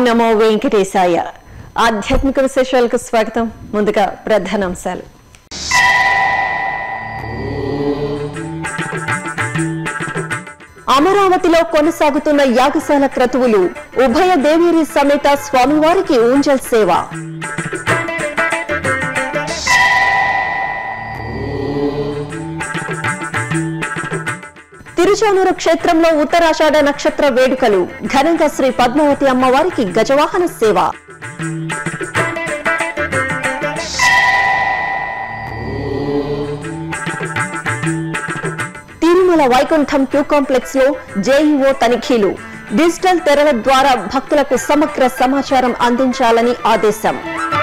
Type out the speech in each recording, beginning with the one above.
నమో వెంకటేశాయ ఆధ్యాత్మిక విశేషాలకు స్వాగతం ముందుగా ప్రధానాంశాలు అమరావతిలో కొనసాగుతున్న యాగశాల క్రతువులు ఉభయ దేవేరి సమేత స్వామివారికి ఊంజల్ సేవ తిరుచానూరు క్షేత్రంలో ఉత్తరాషాఢ నక్షత్ర వేడుకలు ఘనంగా శ్రీ పద్మావతి అమ్మవారికి గజవాహన సేవ తిరుమల వైకుంఠం క్యూ కాంప్లెక్స్ లో జేఈఓ తనిఖీలు డిజిటల్ తెరల ద్వారా భక్తులకు సమగ్ర సమాచారం అందించాలని ఆదేశం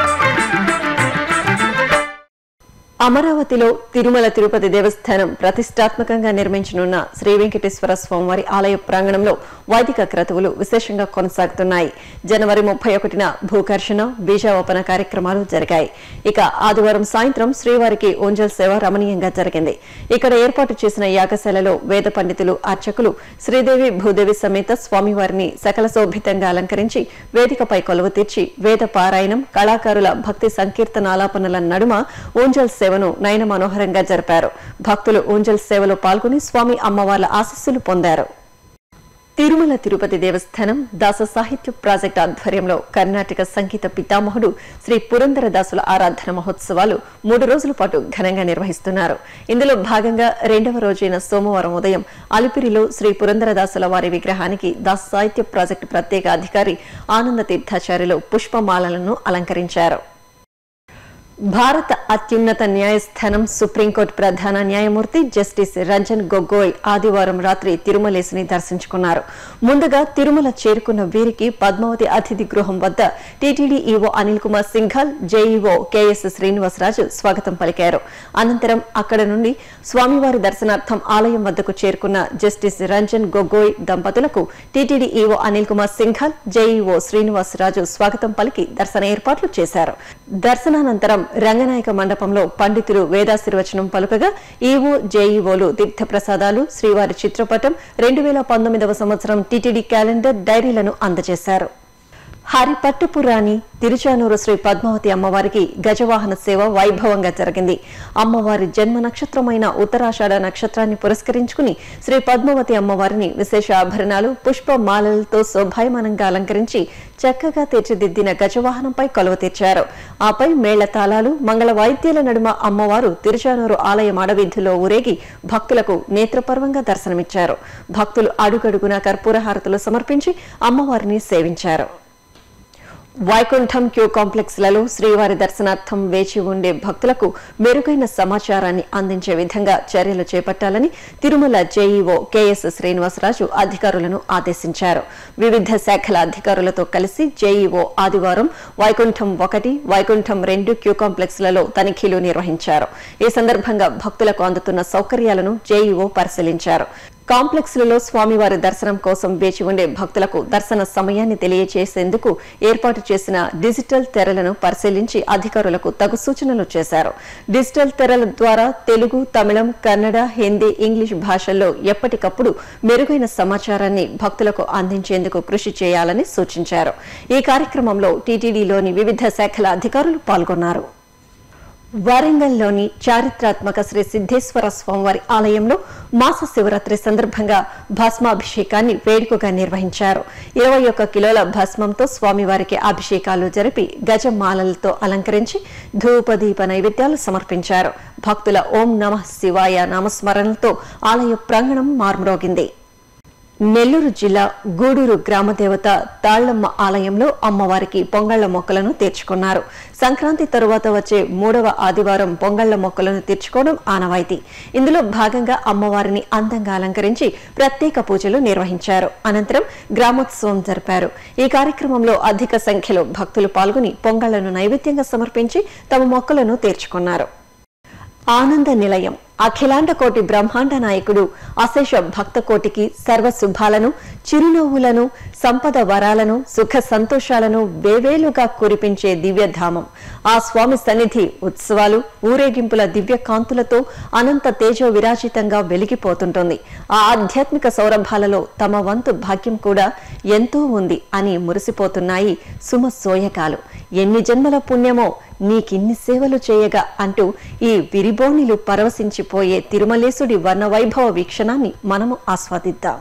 అమరావతిలో తిరుమల తిరుపతి దేవస్థానం ప్రతిష్టాత్మకంగా నిర్మించనున్న శ్రీ వెంకటేశ్వర స్వామివారి ఆలయ ప్రాంగణంలో వైదిక క్రతువులు విశేషంగా కొనసాగుతున్నాయి జనవరి ముప్పై ఒకటిన భూకర్షణ బీజావపన కార్యక్రమాలు జరిగాయి ఇక ఆదివారం సాయంత్రం శ్రీవారికి ఓంజల్ సేవ రమణీయంగా జరిగింది ఇక్కడ ఏర్పాటు చేసిన యాగశాలలో వేద పండితులు అర్చకులు శ్రీదేవి భూదేవి సమేత స్వామివారిని సకల శోభితంగా అలంకరించి వేదికపై కొలువు తీర్చి వేద పారాయణం కళాకారుల భక్తి సంకీర్తనాలాపనల నడుమ ఊంజల్ సేవను నయన మనోహరంగా జరిపారు భక్తులు ఊంజల్ సేవలో పాల్గొని స్వామి అమ్మవార్ల ఆశస్సులు పొందారు తిరుమల తిరుపతి దేవస్థానం దాస సాహిత్య ప్రాజెక్ట్ ఆధ్వర్యంలో కర్ణాటక సంగీత పితామహుడు శ్రీ పురందరదాసుల ఆరాధన మహోత్సవాలు మూడు రోజుల పాటు ఘనంగా నిర్వహిస్తున్నారు ఇందులో భాగంగా రెండవ రోజైన సోమవారం ఉదయం అలిపిరిలో శ్రీ పురందరదాసుల వారి విగ్రహానికి దాస సాహిత్య ప్రాజెక్టు ప్రత్యేక అధికారి ఆనంద తీర్థాచార్యులు పుష్పమాలలను అలంకరించారు భారత అత్యున్నత న్యాయస్థానం సుప్రీంకోర్టు ప్రధాన న్యాయమూర్తి జస్టిస్ రంజన్ గొగోయ్ ఆదివారం రాత్రి తిరుమలేసిని దర్శించుకున్నారు ముందుగా తిరుమల చేరుకున్న వీరికి పద్మావతి అతిథి గృహం వద్ద TTD EO Anil Kumar Singhal JEO KS Srinivasaraju స్వాగతం పలికారు అనంతరం అక్కడ నుండి స్వామివారి దర్శనార్థం ఆలయం వద్దకు చేరుకున్న జస్టిస్ రంజన్ గొగోయ్ దంపతులకు TTD EO Anil Kumar Singhal JEO Srinivasaraju స్వాగతం పలికి దర్శన ఏర్పాట్లు చేశారు దర్శనానంతరం రంగనాయక మండపంలో పండితులు వేదాశీర్వచనం పలుకగా ఈవో జేఈఓలు తీర్థప్రసాదాలు శ్రీవారి చిత్రపటం రెండు వేల పంతొమ్మిదవ సంవత్సరం టీటీడీ క్యాలెండర్ డైరీలను అందజేశారు హరిపట్టుపురాణి తిరుచానూరు శ్రీ పద్మావతి అమ్మవారికి గజవాహన సేవ వైభవంగా జరిగింది అమ్మవారి జన్మ నక్షత్రమైన ఉత్తరాషాఢ నక్షత్రాన్ని పురస్కరించుకుని శ్రీ పద్మావతి అమ్మవారిని విశేష ఆభరణాలు పుష్పమాలలతో శోభాయమానంగా అలంకరించి చక్కగా తీర్చిదిద్దిన గజవాహనంపై కొలువ తీర్చారు ఆపై మేళ్ల తాళాలు మంగళ వాయిద్యాల నడుమ అమ్మవారు తిరుచానూరు ఆలయం అడవీధుల్లో ఊరేగి భక్తులకు నేత్రపర్వంగా దర్శనమిచ్చారు భక్తులు అడుగడుగున కర్పూర హారతులు సమర్పించి అమ్మవారిని సేవించారు వైకుంఠం క్యూ కాంప్లెక్స్లలో శ్రీవారి దర్శనార్థం వేచి ఉండే భక్తులకు మెరుగైన సమాచారాన్ని అందించే విధంగా చర్యలు చేపట్టాలని తిరుమల జేఈఓ కెఎస్ శ్రీనివాసరాజు అధికారులను ఆదేశించారు వివిధ శాఖల అధికారులతో కలిసి జేఈఓ ఆదివారం వైకుంఠం ఒకటి వైకుంఠం రెండు క్యూ కాంప్లెక్స్లలో తనిఖీలు నిర్వహించారు ఈ సందర్భంగా భక్తులకు అందుతున్న సౌకర్యాలను జేఈఓ పరిశీలించారు కాంప్లెక్స్లలో స్వామివారి దర్శనం కోసం వేచి ఉండే భక్తులకు దర్శన సమయాన్ని తెలియజేసేందుకు ఏర్పాటు చేసిన డిజిటల్ తెరలను పరిశీలించి అధికారులకు తగు సూచనలు చేశారు డిజిటల్ తెరల ద్వారా తెలుగు తమిళం కన్నడ హిందీ ఇంగ్లీష్ భాషల్లో ఎప్పటికప్పుడు మెరుగైన సమాచారాన్ని భక్తులకు అందించేందుకు కృషి చేయాలని సూచించారు ఈ కార్యక్రమంలో టీటీడీలోని వివిధ శాఖల అధికారులు పాల్గొన్నారు వరంగల్లోని చారిత్రాత్మక శ్రీ సిద్ధేశ్వర స్వామివారి ఆలయంలో మాస శివరాత్రి సందర్భంగా భస్మాభిషేకాన్ని వేడుకగా నిర్వహించారు ఇరవై ఒక్క కిలోల భస్మంతో స్వామివారికి అభిషేకాలు జరిపి గజమాలలతో అలంకరించి ధూపదీప నైవేద్యాలు సమర్పించారు భక్తుల ఓం నమ శివాయ నామస్మరణలతో ఆలయ ప్రాంగణం మార్మరోగింది నెల్లూరు జిల్లా గూడూరు గ్రామదేవత తాళ్లమ్మ ఆలయంలో అమ్మవారికి పొంగళ్ల మొక్కలను తీర్చుకున్నారు సంక్రాంతి తరువాత వచ్చే మూడవ ఆదివారం పొంగళ్ల మొక్కలను తీర్చుకోవడం ఆనవాయితీ ఇందులో భాగంగా అమ్మవారిని అందంగా అలంకరించి ప్రత్యేక పూజలు నిర్వహించారు అనంతరం గ్రామోత్సవం జరిపారు ఈ కార్యక్రమంలో అధిక సంఖ్యలో భక్తులు పాల్గొని పొంగళ్లను నైవేద్యంగా సమర్పించి తమ మొక్కలను తీర్చుకున్నారు ఆనంద నిలయం అఖిలాండ కోటి బ్రహ్మాండ నాయకుడు అశేష భక్త కోటికి సర్వ శుభాలను చిరునవ్వులను సంపద వరాలను సుఖ సంతోషాలను వేవేలుగా కురిపించే దివ్యధామం ఆ స్వామి సన్నిధి ఉత్సవాలు ఊరేగింపుల దివ్య కాంతులతో అనంత తేజో విరాజితంగా వెలిగిపోతుంటుంది ఆ ఆధ్యాత్మిక సౌరభాలలో తమ వంతు భాగ్యం కూడా ఎంతో ఉంది అని మురిసిపోతున్నాయి సుమ సోయకాలు ఎన్ని జన్మల పుణ్యమో నీకిన్ని సేవలు చేయగా అంటూ ఈ విరిబోణిలు పరవశించిపోయే తిరుమలేశుడి వర్ణ వైభవ వీక్షణాన్ని మనము ఆస్వాదిద్దాం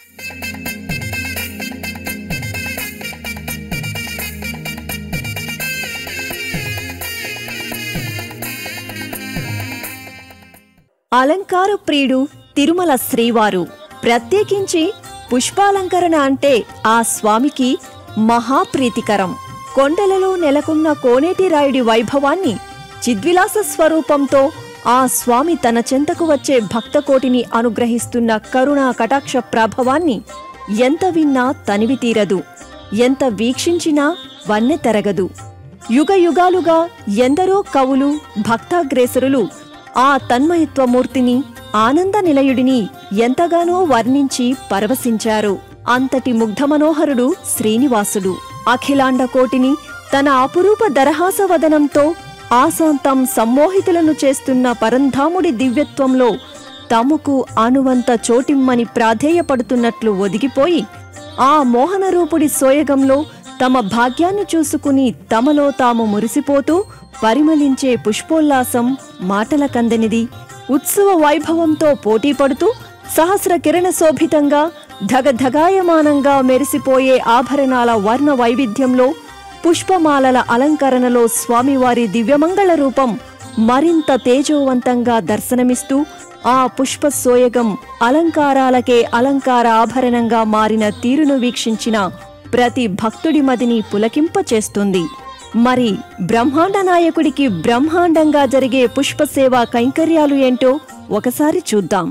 అలంకార ప్రియుడు తిరుమల శ్రీవారు ప్రత్యేకించి పుష్పాలంకరణ అంటే ఆ స్వామికి మహాప్రీతికరం కొండలలో నెలకొన్న కోనేటి రాయుడి వైభవాన్ని చిద్విలాస స్వరూపంతో ఆ స్వామి తన చెంతకు వచ్చే భక్తకోటిని అనుగ్రహిస్తున్న కరుణా కటాక్ష ప్రభావాన్ని ఎంత విన్నా తనివి తీరదు ఎంత వీక్షించినా వన్నె తెరగదు యుగ యుగాలుగా ఎందరో కవులు భక్తాగ్రేసరులు ఆ తన్మయత్వమూర్తిని ఆనంద నిలయుడిని ఎంతగానో వర్ణించి పరవశించారు అంతటి ముగ్ధమనోహరుడు శ్రీనివాసుడు అఖిలాండ కోటిని తన అపురూప దరహాసవదనంతో ఆశాంతం సమ్మోహితులను చేస్తున్న పరంధాముడి దివ్యత్వంలో తమకు అనువంత చోటిమ్మని ప్రాధేయపడుతున్నట్లు ఒదిగిపోయి ఆ మోహనరూపుడి సోయగంలో తమ భాగ్యాన్ని చూసుకుని తమలో తాము మురిసిపోతూ పరిమళించే పుష్పోల్లాసం మాటల కందనిది ఉత్సవ వైభవంతో పోటీపడుతూ సహస్ర కిరణ శోభితంగా ధగధగాయమానంగా మెరిసిపోయే ఆభరణాల వర్ణ వైవిధ్యంలో పుష్పమాలల అలంకరణలో స్వామివారి దివ్యమంగళ రూపం మరింత తేజోవంతంగా దర్శనమిస్తూ ఆ పుష్ప సోయగం అలంకారాలకే అలంకార ఆభరణంగా మారిన తీరును వీక్షించిన ప్రతి భక్తుడి మదిని పులకింపచేస్తుంది మరి బ్రహ్మాండ నాయకుడికి బ్రహ్మాండంగా జరిగే పుష్పసేవ కైంకర్యాలు ఏంటో ఒకసారి చూద్దాం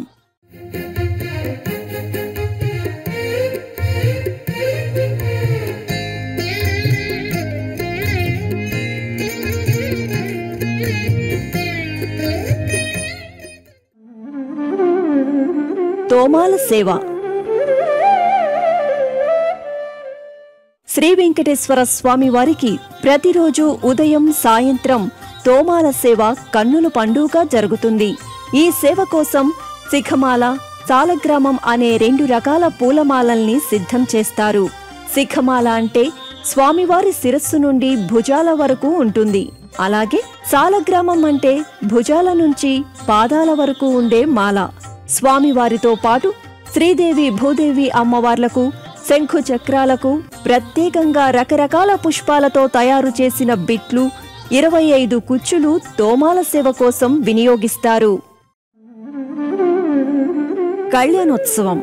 తోమాల సేవ శ్రీ వెంకటేశ్వర స్వామి వారికి ప్రతిరోజు ఉదయం సాయంత్రం తోమాల సేవ కన్నుల పండుగ జరుగుతుంది ఈ సేవ కోసం శిఖమాల సాలగ్రామం అనే రెండు రకాల పూలమాలల్ని సిద్ధం చేస్తారు శిఖమాల అంటే స్వామివారి శిరస్సు నుండి భుజాల వరకు ఉంటుంది అలాగే సాలగ్రామం అంటే భుజాల నుంచి పాదాల వరకు ఉండే మాల స్వామివారితో పాటు శ్రీదేవి భూదేవి అమ్మవార్లకు శంఖు చక్రాలకు ప్రత్యేకంగా రకరకాల పుష్పాలతో తయారు చేసిన బిట్లు ఇరవై ఐదు కుచ్చులు తోమాల సేవ కోసం వినియోగిస్తారు కళ్యాణోత్సవం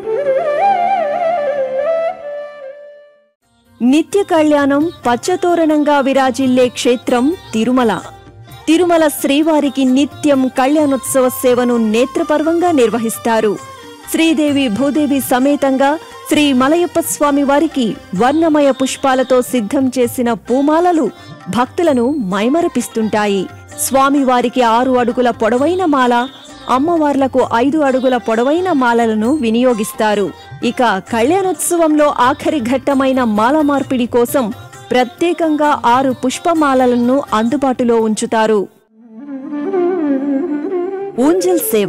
నిత్య కళ్యాణం పచ్చతోరణంగా విరాజిల్లే క్షేత్రం తిరుమల తిరుమల శ్రీవారికి నిత్యం కళ్యాణోత్సవ సేవను నేత్రపర్వంగా నిర్వహిస్తారు శ్రీదేవి భూదేవి సమేతంగా శ్రీ మలయప్ప స్వామి వారికి వర్ణమయ పుష్పాలతో సిద్ధం చేసిన పూమాలలు భక్తులను మైమరపిస్తుంటాయి స్వామివారికి ఆరు అడుగుల పొడవైన మాల అమ్మవార్లకు ఐదు అడుగుల పొడవైన మాలలను వినియోగిస్తారు ఇక కళ్యాణోత్సవంలో ఆఖరి ఘట్టమైన మాల మార్పిడి కోసం ప్రత్యేకంగా ఆరు పుష్పమాలలను అందుబాటులో ఉంచుతారు ఊంజల్ సేవ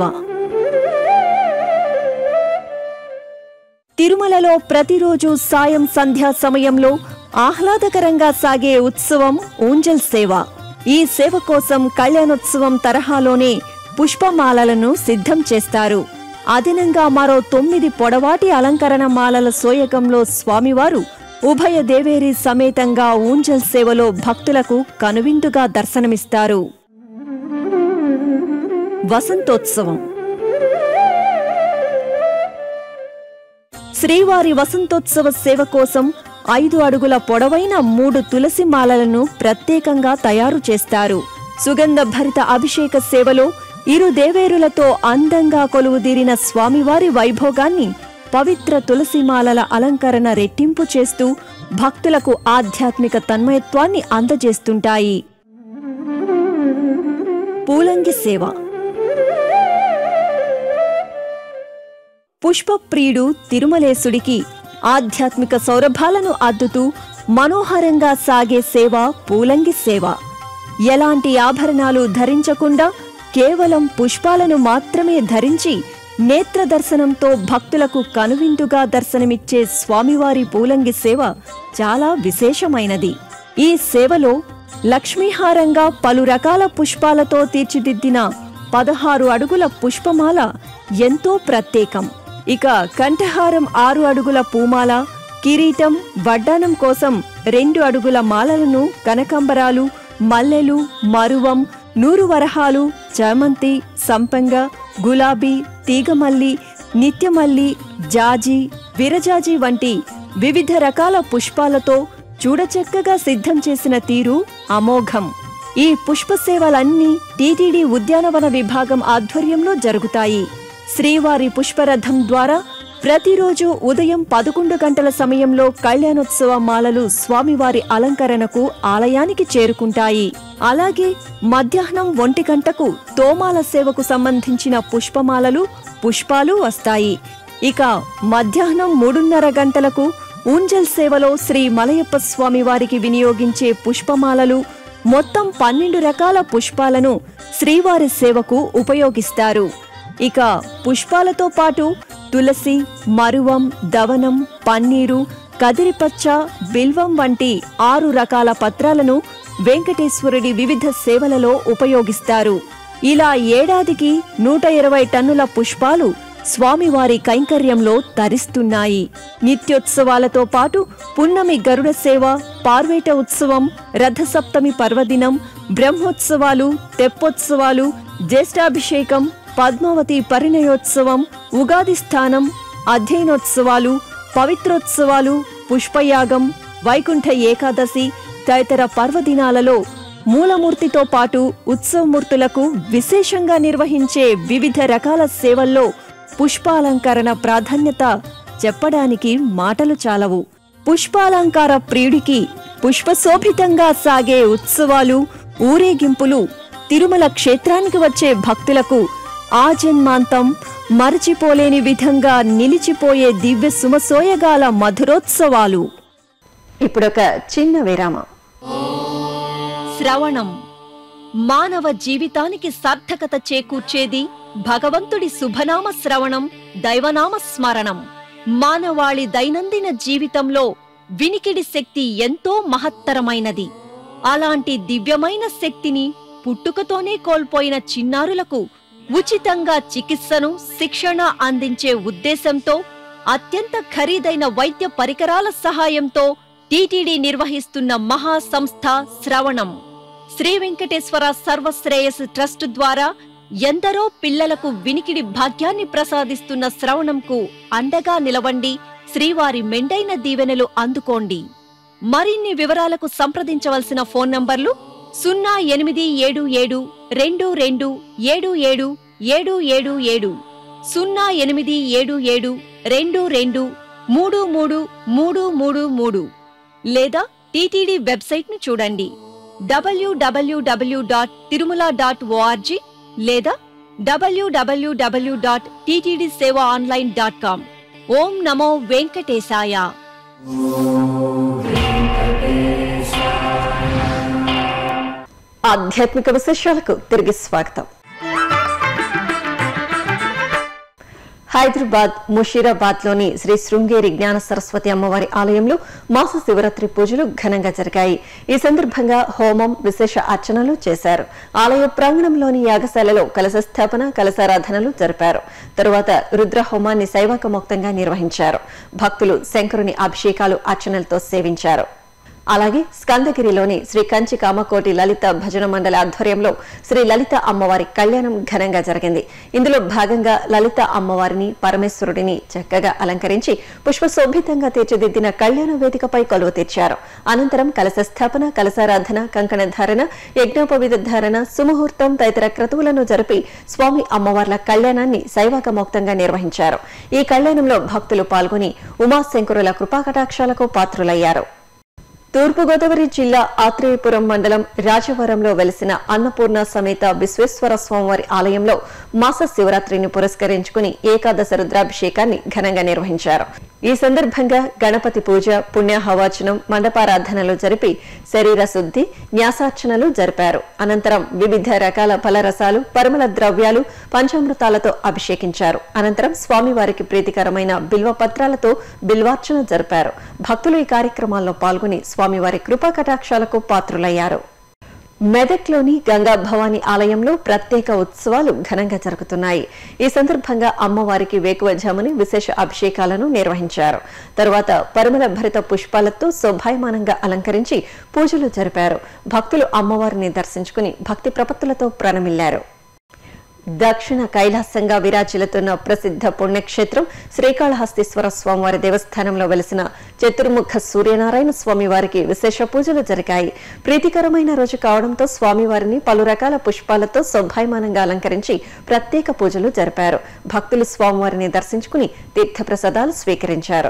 తిరుమలలో ప్రతిరోజు సాయం సంధ్యా సమయంలో ఆహ్లాదకరంగా సాగే ఉత్సవం ఊంజల్ సేవ ఈ సేవ కోసం కళ్యాణోత్సవం తరహాలోనే పుష్పమాలలను సిద్ధం చేస్తారు అదనంగా మరో తొమ్మిది పొడవాటి అలంకరణ మాలల సోయకంలో స్వామివారు ఉభయ దేవేరి సమేతంగా ఊంజల్ సేవలో భక్తులకు కనువిందుగా దర్శనమిస్తారు వసంతోత్సవం శ్రీవారి వసంతోత్సవ సేవ కోసం ఐదు అడుగుల పొడవైన మూడు తులసి మాలలను ప్రత్యేకంగా తయారు చేస్తారు సుగంధ భరిత అభిషేక సేవలో ఇరు దేవేరులతో అందంగా కొలువుదీరిన స్వామివారి వైభోగాన్ని పవిత్ర తులసిమాలల అలంకరణ రెట్టింపు చేస్తూ భక్తులకు ఆధ్యాత్మిక తన్మయత్వాన్ని అందజేస్తుంటాయి పూలంగి సేవ పుష్పప్రియుడు తిరుమలేశుడికి ఆధ్యాత్మిక సౌరభాలను అద్దుతూ మనోహరంగా సాగే సేవ పూలంగి సేవ ఎలాంటి ఆభరణాలు ధరించకుండా కేవలం పుష్పాలను మాత్రమే ధరించి నేత్ర దర్శనంతో భక్తులకు కనువిందుగా దర్శనమిచ్చే స్వామివారి పూలంగి సేవ చాలా విశేషమైనది ఈ సేవలో లక్ష్మీహారంగా పలు రకాల పుష్పాలతో తీర్చిదిద్దిన పదహారు అడుగుల పుష్పమాల ఎంతో ప్రత్యేకం ఇక కంఠహారం ఆరు అడుగుల పూమాల కిరీటం వడ్డానం కోసం రెండు అడుగుల మాలలను కనకంబరాలు మల్లెలు మరువం నూరు వరహాలు చామంతి సంపంగ గులాబీ తీగమల్లి నిత్యమల్లి జాజి విరజాజి వంటి వివిధ రకాల పుష్పాలతో చూడచక్కగా సిద్ధం చేసిన తీరు అమోఘం ఈ పుష్ప సేవలన్నీ టీటీడీ ఉద్యానవన విభాగం ఆధ్వర్యంలో జరుగుతాయి శ్రీవారి పుష్పరథం ద్వారా ప్రతిరోజు ఉదయం పదకొండు గంటల సమయంలో కళ్యాణోత్సవ మాలలు స్వామివారి అలంకరణకు ఆలయానికి చేరుకుంటాయి అలాగే మధ్యాహ్నం ఒంటి గంటకు తోమాల సేవకు సంబంధించిన పుష్పమాలలు పుష్పాలు వస్తాయి ఇక మధ్యాహ్నం మూడున్నర గంటలకు ఊంజల్ సేవలో శ్రీ మలయప్ప స్వామి వారికి వినియోగించే పుష్పమాలలు మొత్తం పన్నెండు రకాల పుష్పాలను శ్రీవారి సేవకు ఉపయోగిస్తారు ఇక పుష్పాలతో పాటు తులసి మరువం దవనం పన్నీరు కదిరిపచ్చ బిల్వం వంటి ఆరు రకాల పత్రాలను వెంకటేశ్వరుడి వివిధ సేవలలో ఉపయోగిస్తారు ఇలా ఏడాదికి నూట ఇరవై టన్నుల పుష్పాలు స్వామివారి కైంకర్యంలో తరిస్తున్నాయి నిత్యోత్సవాలతో పాటు పున్నమి గరుడ సేవ పార్వేట ఉత్సవం రథసప్తమి పర్వదినం బ్రహ్మోత్సవాలు తెప్పోత్సవాలు జ్యేష్ఠాభిషేకం పద్మావతి పరిణయోత్సవం ఉగాది స్థానం అధ్యయనోత్సవాలు పవిత్రోత్సవాలు పుష్పయాగం వైకుంఠ ఏకాదశి తదితర పర్వదినాలలో మూలమూర్తితో పాటు ఉత్సవమూర్తులకు విశేషంగా నిర్వహించే వివిధ రకాల సేవల్లో పుష్పాలంకరణ ప్రాధాన్యత చెప్పడానికి మాటలు చాలవు పుష్పాలంకార ప్రియుడికి పుష్పశోభితంగా సాగే ఉత్సవాలు ఊరేగింపులు తిరుమల క్షేత్రానికి వచ్చే భక్తులకు ఆజన్మాంతం మరచిపోలేని విధంగా నిలిచిపోయే దివ్య సుమసోయగాల మధురోత్సవాలు ఇప్పుడొక చిన్న విరామం శ్రవణం మానవ జీవితానికి సార్థకత చేకూర్చేది భగవంతుడి శుభనామ శ్రవణం దైవనామ స్మరణం మానవాళి దైనందిన జీవితంలో వినికిడి శక్తి ఎంతో మహత్తరమైనది అలాంటి దివ్యమైన శక్తిని పుట్టుకతోనే కోల్పోయిన చిన్నారులకు ఉచితంగా చికిత్సను శిక్షణ అందించే ఉద్దేశంతో అత్యంత ఖరీదైన వైద్య పరికరాల సహాయంతో టీటీడీ నిర్వహిస్తున్న మహా సంస్థ శ్రవణం శ్రీ వెంకటేశ్వర సర్వశ్రేయస్ ట్రస్ట్ ద్వారా ఎందరో పిల్లలకు వినికిడి భాగ్యాన్ని ప్రసాదిస్తున్న శ్రవణంకు అండగా నిలవండి శ్రీవారి మెండైన దీవెనలు అందుకోండి మరిన్ని వివరాలకు సంప్రదించవలసిన ఫోన్ నంబర్లు సున్నా ఎనిమిది ఏడు ఏడు రెండు రెండు ఏడు ఏడు ఏడు ఏడు ఏడు సున్నా ఎనిమిది ఏడు ఏడు రెండు రెండు మూడు మూడు మూడు మూడు మూడు లేదా టీటీడీ వెబ్సైట్ ను చూడండి WWW dot Tirumala dot ORG లేదా WWW dot TTD Seva online dot com ఓం నమో వెంకటేశాయ ఆధ్యాత్మిక విశేషాలకు తిరిగి స్వాగతం హైదరాబాద్ ముషీరాబాద్ లోని శ్రీ శృంగేరి జ్ఞాన సరస్వతి అమ్మవారి ఆలయంలో మాస శివరాత్రి పూజలు ఘనంగా జరిగాయి ఈ సందర్భంగా హోమం విశేష అర్చనలు చేశారు ఆలయ ప్రాంగణంలోని యాగశాలలో కలశ స్థాపన కలశారాధనలు జరిపారు తరువాత రుద్ర హోమాన్ని శైవాకముక్తంగా నిర్వహించారు భక్తులు శంకరుని అభిషేకాలు అర్చనలతో సేవించారు అలాగే స్కందగిరిలోని శ్రీ కంచి కామకోటి లలిత భజన మండలి ఆధ్వర్యంలో శ్రీ లలిత అమ్మవారి కళ్యాణం ఘనంగా జరిగింది ఇందులో భాగంగా లలిత అమ్మవారిని పరమేశ్వరుడిని చక్కగా అలంకరించి పుష్పశోభితంగా తీర్చిదిద్దిన కళ్యాణ వేదికపై కొలువు తీర్చారు అనంతరం కలశ స్థాపన కలశారాధన కంకణ ధారణ యజ్ఞోపవిధ ధారణ సుముహూర్తం తదితర క్రతువులను జరిపి స్వామి అమ్మవార్ల కళ్యాణాన్ని శైవాకమోక్తంగా నిర్వహించారు ఈ కళ్యాణంలో భక్తులు పాల్గొని ఉమాశంకరుల కృపాకటాక్షాలకు పాత్రులయ్యారు తూర్పుగోదావరి జిల్లా ఆత్రేయపురం మండలం రాజవరంలో వెలిసిన అన్నపూర్ణ సమేత విశ్వేశ్వర స్వామివారి ఆలయంలో మాస శివరాత్రిని పురస్కరించుకుని ఏకాదశ రుద్రాభిషేకాన్ని ఘనంగా నిర్వహించారు ఈ సందర్భంగా గణపతి పూజ పుణ్యాహవాచనం మండపారాధనలు జరిపి శరీర శుద్ధి న్యాసార్చనలు జరిపారు అనంతరం వివిధ రకాల ఫలరసాలు పరిమళ ద్రవ్యాలు పంచామృతాలతో అభిషేకించారు అనంతరం స్వామివారికి ప్రీతికరమైన బిల్వ పత్రాలతో బిల్వార్చన జరిపారు భక్తులు ఈ కార్యక్రమాల్లో పాల్గొని స్వామివారి కృపా కటాక్షాలకు పాత్రులయ్యారు మెదక్లోని గంగా భవానీ ఆలయంలో ప్రత్యేక ఉత్సవాలు ఘనంగా జరుగుతున్నాయి ఈ సందర్భంగా అమ్మవారికి వేకువజాముని విశేష అభిషేకాలను నిర్వహించారు తరువాత పరిమళ భరిత పుష్పాలతో శోభాయమానంగా అలంకరించి పూజలు జరిపారు భక్తులు అమ్మవారిని దర్శించుకుని భక్తి ప్రపత్తులతో ప్రణమిల్లారు దక్షిణ కైలాసంగా విరాజిల్లుతున్న ప్రసిద్ధ పుణ్యక్షేత్రం శ్రీకాళహస్తీశ్వర స్వామివారి దేవస్థానంలో వెలిసిన చతుర్ముఖ సూర్యనారాయణ స్వామి వారికి విశేష పూజలు జరిగాయి ప్రీతికరమైన రోజు కావడంతో స్వామివారిని పలు రకాల పుష్పాలతో శోభాయమానంగా అలంకరించి ప్రత్యేక పూజలు జరిపారు భక్తులు స్వామివారిని దర్శించుకుని తీర్థప్రసాదాలు స్వీకరించారు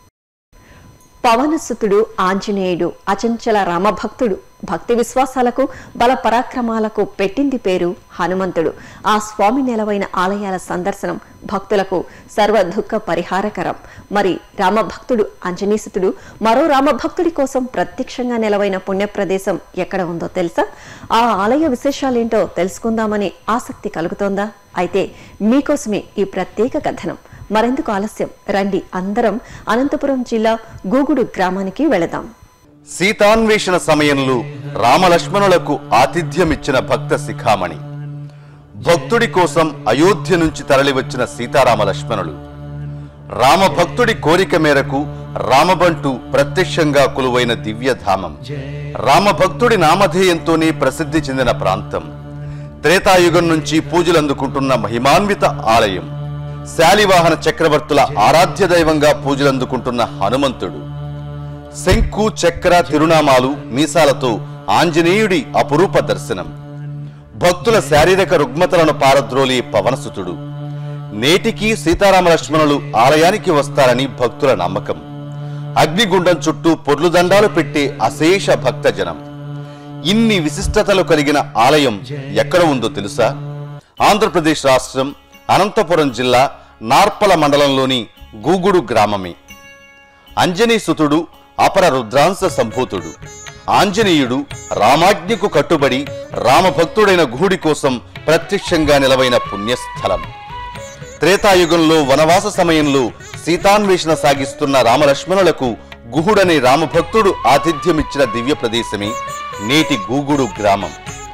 పవనసుతుడు ఆంజనేయుడు అచంచల రామభక్తుడు భక్తి విశ్వాసాలకు బల పరాక్రమాలకు పెట్టింది పేరు హనుమంతుడు ఆ స్వామి నెలవైన ఆలయాల సందర్శనం భక్తులకు సర్వ దుఃఖ పరిహారకరం మరి రామభక్తుడు అంజనీసుతుడు మరో రామభక్తుడి కోసం ప్రత్యక్షంగా నెలవైన పుణ్యప్రదేశం ఎక్కడ ఉందో తెలుసా ఆ ఆలయ విశేషాలేంటో తెలుసుకుందామని ఆసక్తి కలుగుతోందా అయితే మీకోసమే ఈ ప్రత్యేక కథనం మరెందుకు ఆలస్యం రండి అందరం అనంతపురం జిల్లా గూగుడు గ్రామానికి వెళదాం సీతాన్వేషణ సమయంలో రామలక్ష్మణులకు ఆతిథ్యమిచ్చిన భక్త శిఖామణి భక్తుడి కోసం అయోధ్య నుంచి తరలివచ్చిన సీతారామ లక్ష్మణులు రామభక్తుడి కోరిక మేరకు రామబంటు ప్రత్యక్షంగా కొలువైన దివ్యధామం రామభక్తుడి నామధేయంతోనే ప్రసిద్ధి చెందిన ప్రాంతం త్రేతాయుగం నుంచి పూజలందుకుంటున్న మహిమాన్విత ఆలయం శాలివాహన చక్రవర్తుల ఆరాధ్య దైవంగా పూజలందుకుంటున్న హనుమంతుడు శంకు చక్ర తిరునామాలు మీసాలతో ఆంజనేయుడి అపురూప దర్శనం భక్తుల శారీరక రుగ్మతలను పారద్రోలి పవనసుతుడు నేటికి సీతారామ లక్ష్మణులు ఆలయానికి వస్తారని భక్తుల నమ్మకం అగ్నిగుండం చుట్టూ పొర్లుదండాలు పెట్టే అశేష భక్తజనం ఇన్ని విశిష్టతలు కలిగిన ఆలయం ఎక్కడ ఉందో తెలుసా ఆంధ్రప్రదేశ్ రాష్ట్రం అనంతపురం జిల్లా నార్పల మండలంలోని గూగుడు గ్రామమే అంజనీసుతుడు అపర రుద్రాంశ సంభూతుడు ఆంజనేయుడు రామాజ్ఞకు కట్టుబడి రామభక్తుడైన గుహుడి కోసం ప్రత్యక్షంగా నిలవైన పుణ్యస్థలం త్రేతాయుగంలో వనవాస సమయంలో సీతాన్వేషణ సాగిస్తున్న రామలక్ష్మణులకు గుహుడనే రామభక్తుడు ఆతిథ్యమిచ్చిన దివ్య ప్రదేశమే నేటి గూగుడు గ్రామం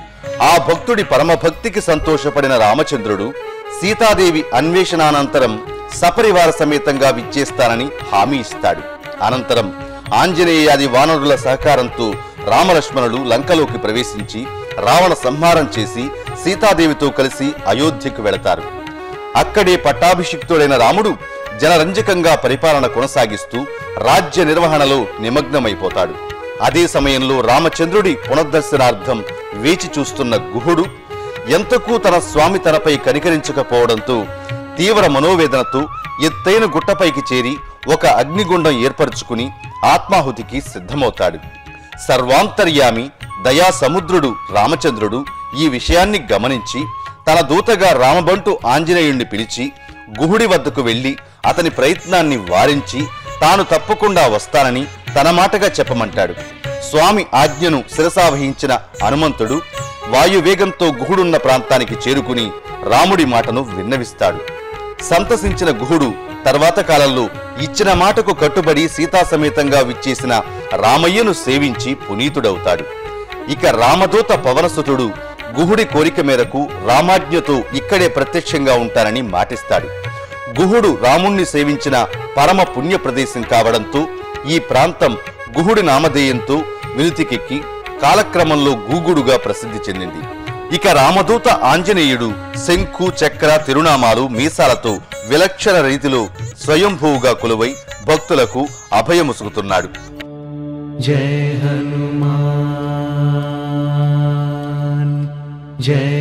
ఆ భక్తుడి పరమభక్తికి సంతోషపడిన రామచంద్రుడు సీతాదేవి అన్వేషణానంతరం సపరివార సమేతంగా విచ్చేస్తానని హామీ ఇస్తాడు అనంతరం ఆంజనేయాది వానరుల సహకారంతో రామలక్ష్మణులు లంకలోకి ప్రవేశించి రావణ సంహారం చేసి సీతాదేవితో కలిసి అయోధ్యకు వెళతారు అక్కడే పట్టాభిషిక్తుడైన రాముడు జనరంజకంగా పరిపాలన కొనసాగిస్తూ రాజ్య నిర్వహణలో నిమగ్నమైపోతాడు అదే సమయంలో రామచంద్రుడి పునర్దర్శనార్థం వేచి చూస్తున్న గుహుడు ఎంతకు తన స్వామి తనపై కనికరించకపోవడంతో తీవ్ర మనోవేదనతో ఎత్తైన గుట్టపైకి చేరి ఒక అగ్నిగుండం ఏర్పరచుకుని ఆత్మాహుతికి సిద్ధమవుతాడు సర్వాంతర్యామి దయా సముద్రుడు రామచంద్రుడు ఈ విషయాన్ని గమనించి తన దూతగా రామబంటు ఆంజనేయుణ్ణి పిలిచి గుహుడి వద్దకు వెళ్లి అతని ప్రయత్నాన్ని వారించి తాను తప్పకుండా వస్తానని తన మాటగా చెప్పమంటాడు స్వామి ఆజ్ఞను శిరసావహించిన హనుమంతుడు వాయువేగంతో గుహుడున్న ప్రాంతానికి చేరుకుని రాముడి మాటను విన్నవిస్తాడు సంతసించిన గుహుడు తర్వాత కాలంలో ఇచ్చిన మాటకు కట్టుబడి సీతాసమేతంగా విచ్చేసిన రామయ్యను సేవించి పునీతుడవుతాడు ఇక రామదూత పవనసుతుడు గుహుడి కోరిక మేరకు రామాజ్ఞతో ఇక్కడే ప్రత్యక్షంగా ఉంటానని మాటిస్తాడు గుహుడు రాముణ్ణి సేవించిన పరమ పుణ్య ప్రదేశం కావడంతో ఈ ప్రాంతం గుహుడి నామధేయంతో వినుతికెక్కి కాలక్రమంలో గూగుడుగా ప్రసిద్ధి చెందింది ఇక రామదూత ఆంజనేయుడు శంఖు చక్ర తిరునామాలు మీసాలతో విలక్షణ రీతిలో స్వయంభూగా కొలువై భక్తులకు అభయముసుగుతున్నాడు जय हनुमान जय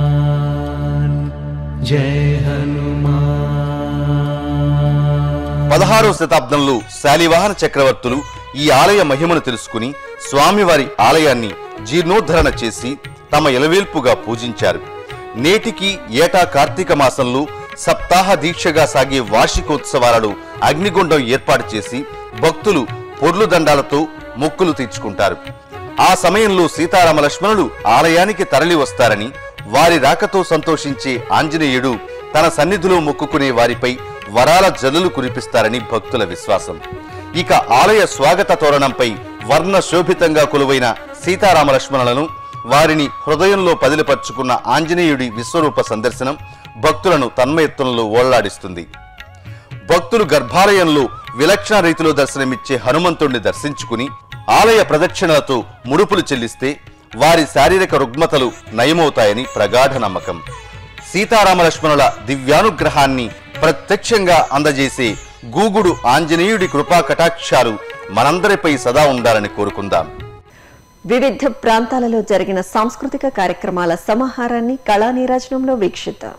हनुमान जय हनुमान పదహారవ శతాబ్దంలో శాలివాహన చక్రవర్తులు ఈ ఆలయ మహిమను తెలుసుకుని స్వామివారి ఆలయాన్ని జీర్ణోద్ధరణ చేసి తమ ఎలవేల్పుగా పూజించారు నేటికి ఏటా కార్తీక మాసంలో సప్తాహ దీక్షగా సాగే వార్షికోత్సవాలలో అగ్నిగుండం ఏర్పాటు చేసి భక్తులు పొర్లు దండాలతో మొక్కులు తీర్చుకుంటారు ఆ సమయంలో సీతారామ లక్ష్మణులు ఆలయానికి తరలి వస్తారని వారి రాకతో సంతోషించే ఆంజనేయుడు తన సన్నిధిలో మొక్కుకునే వారిపై వరాల జల్లులు కురిపిస్తారని భక్తుల విశ్వాసం ఇక ఆలయ స్వాగత తోరణంపై వర్ణ శోభితంగా కొలువైన సీతారామ లక్ష్మణులను వారిని హృదయంలో పదిలిపరుచుకున్న ఆంజనేయుడి విశ్వరూప సందర్శనం భక్తులను తన్మయత్వంలో ఓళ్లాడిస్తుంది భక్తులు గర్భాలయంలో విలక్షణ రీతిలో దర్శనమిచ్చే హనుమంతుణ్ణి దర్శించుకుని ఆలయ ప్రదక్షిణలతో ముడుపులు చెల్లిస్తే వారి శారీరక రుగ్మతలు నయమవుతాయని ప్రగాఢ నమ్మకం సీతారామ లక్ష్మణుల దివ్యానుగ్రహాన్ని ప్రత్యక్షంగా అందజేసే గూగుడు ఆంజనేయుడి కృపా కటాక్షాలు మనందరిపై సదా ఉండాలని కోరుకుందాం వివిధ ప్రాంతాలలో జరిగిన సాంస్కృతిక కార్యక్రమాల సమాహారాన్ని కళా నీరాజనంలో వీక్షిద్దాం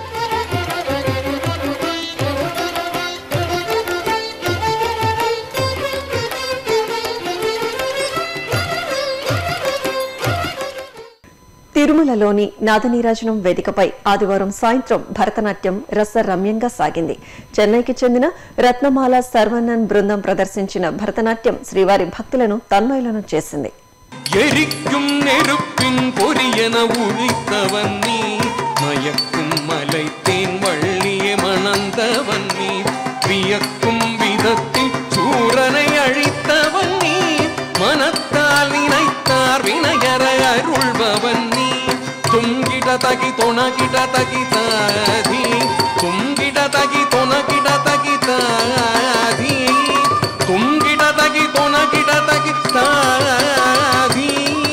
తిరుమలలోని నాదనీరాజనం వేదికపై ఆదివారం సాయంత్రం భరతనాట్యం రసరమ్యంగా సాగింది చెన్నైకి చెందిన రత్నమాల సర్వనన్ బృందం ప్రదర్శించిన భరతనాట్యం శ్రీవారి భక్తులను తన్మయులను చేసింది எரிக்கும் நெருப்பின் பொரியன உழித்தவன் நீ மயக்கும் மலைத்தேன் வள்ளிய மணந்தவன் நீ வியக்கும் விதத்தில் சூரனை அழித்தவன் நீ மனத்தால் நினைத்தார் வினையற அருள்பவன் நீ துங்கிட தகி தொணகிட தகி தாதி துங்கிட தகி தொணகிட தகி தாதி ತುಂಗಿಡ ತಗಿ ತೊನಗಿಡ ತಗಿ ತಾದಿ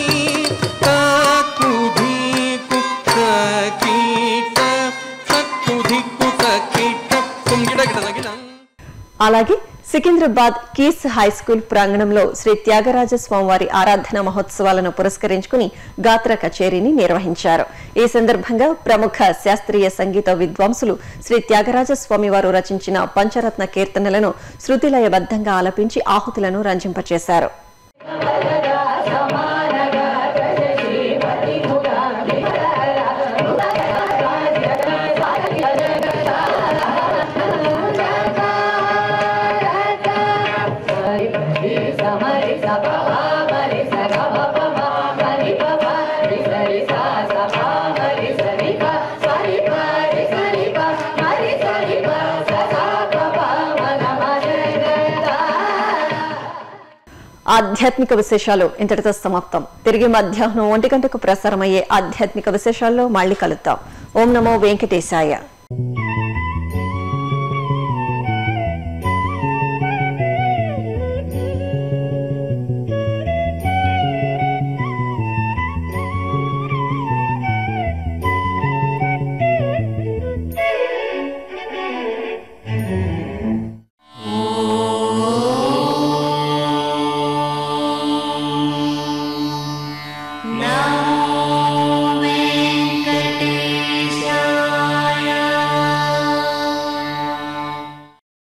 ತಾಕುಧಿ ಕುಕ್ಕ ಕೀಟ ತಕ್ಕುಧಿ ಕುಕ್ಕ ಕೀಟ ತುಂಗಿಡ ಗಿಡ ತಗಿಡ అలాగే సికింద్రాబాద్ కీస్ హై స్కూల్ ప్రాంగణంలో శ్రీ త్యాగరాజ స్వామివారి ఆరాధన మహోత్సవాలను పురస్కరించుకుని గాత్ర కచేరీని నిర్వహించారు ఈ సందర్భంగా ప్రముఖ శాస్త్రీయ సంగీత విద్వాంసులు శ్రీ త్యాగరాజ స్వామివారు రచించిన పంచరత్న కీర్తనలను శృతిలయబద్ధంగా ఆలపించి ఆహుతులను రంజింపచేశారు ఆధ్యాత్మిక విశేషాలు ఇంతటితో సమాప్తం తిరిగి మధ్యాహ్నం ఒంటి గంటకు ప్రసారమయ్యే ఆధ్యాత్మిక విశేషాల్లో మళ్ళీ కలుద్దాం ఓం నమో వెంకటేశాయ